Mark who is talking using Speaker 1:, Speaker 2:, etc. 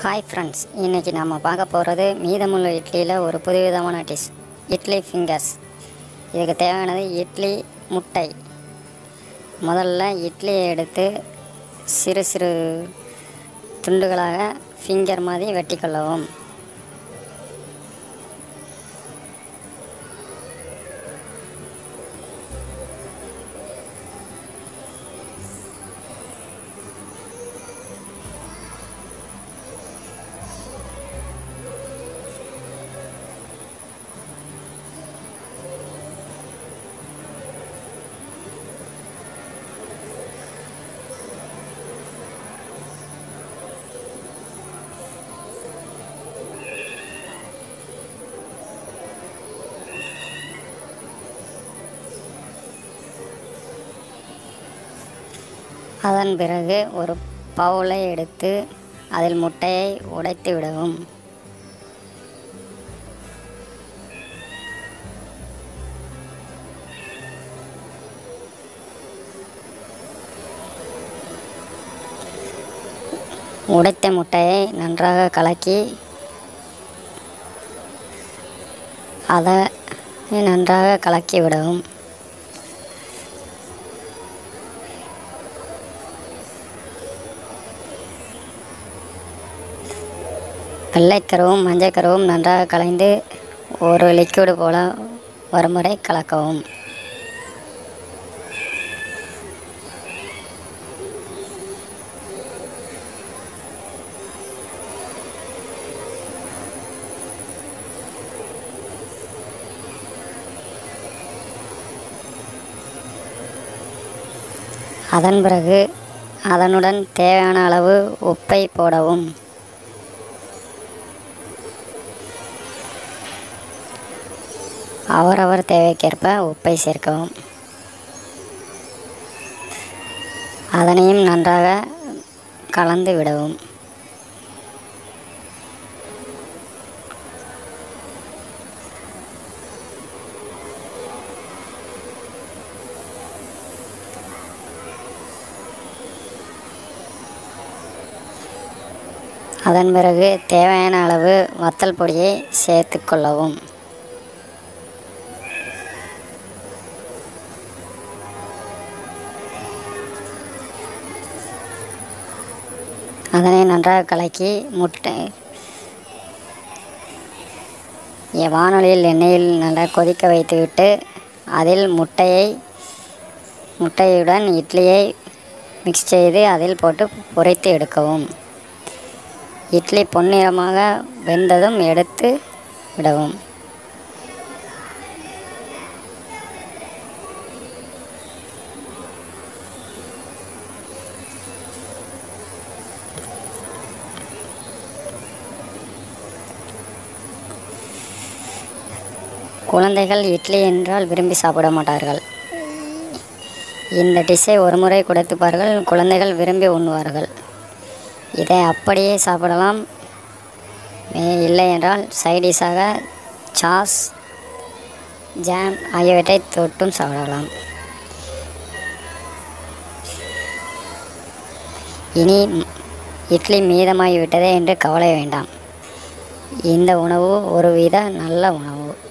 Speaker 1: hi friends இன்றைக்கி நம்ம பார்க்க போகிறது மீதமுள்ள இட்லியில் ஒரு புதுவிதமான டிஷ் இட்லி ஃபிங்கர்ஸ் இதுக்கு தேவையானது இட்லி முட்டை முதல்ல இட்லியை எடுத்து சிறு சிறு துண்டுகளாக ஃபிங்கர் மாதிரி வெட்டிக்கொள்ளவும் அதன் பிறகு ஒரு பவுலை எடுத்து அதில் முட்டையை உடைத்து விடவும் உடைத்த முட்டையை நன்றாக கலக்கி அதை நன்றாக கலக்கி விடவும் வெள்ளைக்கருவும் மஞ்சக்கருவும் நன்றாக கலைந்து ஒரு லிக்விடு போல வரும் வரை கலக்கவும் அதன் பிறகு அதனுடன் தேவையான அளவு உப்பை போடவும் அவரவர் தேவைக்கேற்ப உப்பை சேர்க்கவும் அதனையும் நன்றாக கலந்து விடவும் அதன் பிறகு தேவையான அளவு வத்தல் பொடியை சேர்த்து கொள்ளவும் அதனை நன்றாக கலக்கி முட்டை எ- வாணலியில் எண்ணெயில் நல்லா கொதிக்க வைத்துவிட்டு அதில் முட்டையை முட்டையுடன் இட்லியை மிக்ஸ் செய்து அதில் போட்டு பொரித்து எடுக்கவும் இட்லி பொன்னிறமாக வெந்ததும் எடுத்து விடவும் குழந்தைகள் இட்லி என்றால் விரும்பி சாப்பிட மாட்டார்கள் இந்த டிஷ்ஷை ஒரு முறை கொடுத்துப்பார்கள் குழந்தைகள் விரும்பி உண்ணுவார்கள் இதை அப்படியே சாப்பிடலாம் மே- இல்லை என்றால் சைடிஷாக சாஸ் ஜாம் ஆகியவற்றை தொட்டும் சாப்பிடலாம் இனி ம், இட்லி மீதமாகிவிட்டதே என்று கவலை வேண்டாம் இந்த உணவு ஒருவித நல்ல உணவு